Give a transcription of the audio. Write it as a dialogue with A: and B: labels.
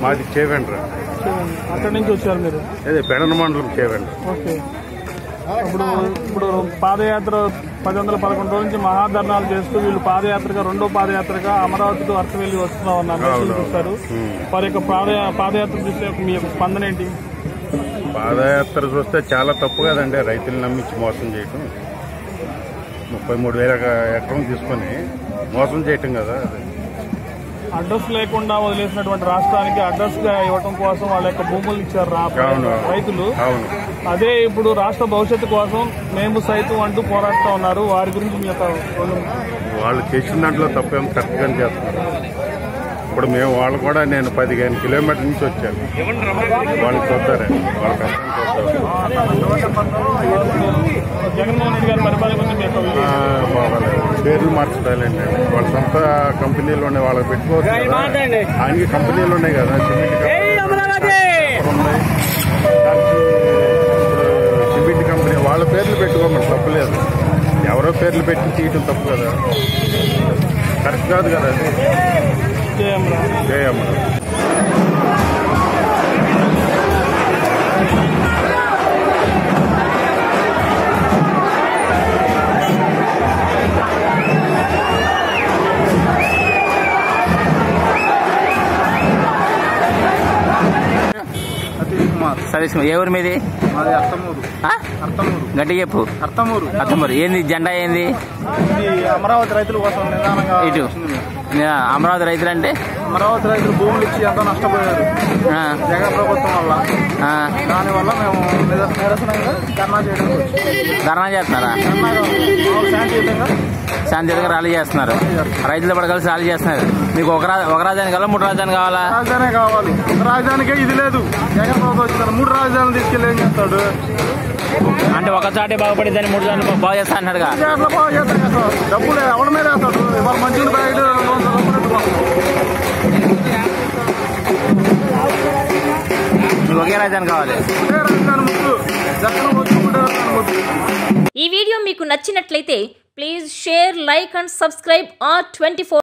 A: మాది చేవెండ్ర
B: అక్కడి నుంచి వచ్చారు మీరు
A: అదే పెడన మండలం చేవెండ్ర
B: ఓకే ఇప్పుడు ఇప్పుడు పాదయాత్ర పది వందల పదకొండు రోజుల నుంచి మహాధర్నాలు చేస్తూ వీళ్ళు పాదయాత్రగా రెండో పాదయాత్రగా అమరావతి టు అర్థవెల్లి వస్తున్నాం అన్నారు
A: అవును.
B: చూస్తారు వారి యొక్క పాద పాదయాత్ర చూస్తే మీ యొక్క స్పందన ఏంటి
A: పాదయాత్ర చూస్తే చాలా తప్పు కదండి రైతులు నమ్మించి మోసం చేయటం ముప్పై మూడు వేల ఎకరం తీసుకొని మోసం చేయటం కదా అది.
B: అడ్రస్ లేకుండా వదిలేసినటువంటి రాష్ట్రానికి అడ్రస్ గా ఇవ్వటం కోసం వాళ్ళ యొక్క భూములు ఇచ్చారు రా-
A: అవును
B: రైతులు
A: అవును
B: అదే ఇప్పుడు రాష్ట్ర భవిష్యత్తు కోసం మేము సైతం అంటూ పోరాడుతూ ఉన్నారు వారి గురించి మీ యొక్క రెండు-
A: వాళ్ళు చేసిన దాంట్లో తప్పేం కరెక్ట్గా చేస్తున్నారు ఇప్పుడు మేము వాళ్ళు కూడా నేను పదిహేను కిలోమీటర్ల నుంచి వచ్చాను వాళ్ళు చూస్తారండి వాళ్ళ కష్టం చూస్తారు
B: జగన్మోహన్ రెడ్డి గారి పరిపాలన గురించి మీ యొక్క
A: ఆ, బాగాలేదు పేర్లు మార్చడాలండి వాళ్ళ సొంత కంపెనీలు ఉన్నాయి వాళ్ళకి పెట్టుకోవచ్చు కదా. ఆయనకి కంపెనీలు ఉన్నాయి కదా సిమెంట్ కంపెనీ ఉన్నాయి దానికి ఇప్పుడు సిమెంట్ కంపెనీ వాళ్ళ పేర్లు పెట్టుకోమని తప్పులేదు ఎవరో పేర్లు పెట్టి తీయటం తప్పు కదా కరెక్ట్ కాదు కదా అది
B: జయం రా.
A: చేయమ్మ
C: సతీష్ కుమార్
D: సతీష్ కుమార్. ఏ ఊరు మీది
C: మాది అర్థమూరు
D: ఆ?
C: అర్థమూరు
D: గట్టి చెప్పు
C: అర్థమూరు
D: అత్తమూరు ఏంది జెండా ఏంది
C: ఇది అమరావతి రైతుల కోసం నిదానంగా
D: ఇటు
C: వచ్చింది.
D: ఆ, అమరావతి రైతులు అంటే
C: అమరావతి రైతులు భూములు ఇచ్చి ఎంతో నష్టపోయారు
D: ఆ,
C: జగన్ ప్రభుత్వం వల్ల
D: ఆ,
C: దానివల్ల మేము నిర- నిరసనంగా ధర్నా చేయడానికి వచ్చాం
D: ధర్నా చేస్తున్నారా
C: ధర్నాగా మాకు శాంతియుతంగా
D: శాంతియుతంగా ర్యాలీ చేస్తున్నారు రైతులు కూడా కలిసి ర్యాలీ చేస్తున్నారు మీకు ఒక రా- ఒక రాజధాని కావాలా మూడు రాజధాని కావాలా
C: రాజధానే కావాలి ఒక రాజధానికే ఇది లేదు జగన్ ప్రభుత్వం వచ్చిన మూడు రాజధానులు తీసుకెళ్ళి ఏం చేస్తాడు
D: అంటే ఒక చాటే బాగుపడిద్దని మూడు చాట్లు బాగు చేస్తా అన్నాడుగా
C: ఇది అట్లా బాగా చేస్తాడు కదా సార్. డబ్బులు ఎవరి మీద వేస్తాడు ఇవాళ మంచిగా బ్యాగ్ రెండు వందల డబ్బులు పెట్టుకోవాలి
D: మీకు ఒకే రాజధాని కావాలి
C: ఒకటే రాజధాని ముద్దు జగన్ వచ్చి ఒకటే రాజధాని ముద్దు
E: ఈ వీడియో మీకు నచ్చినట్లయితే please share like and subscribe R twenty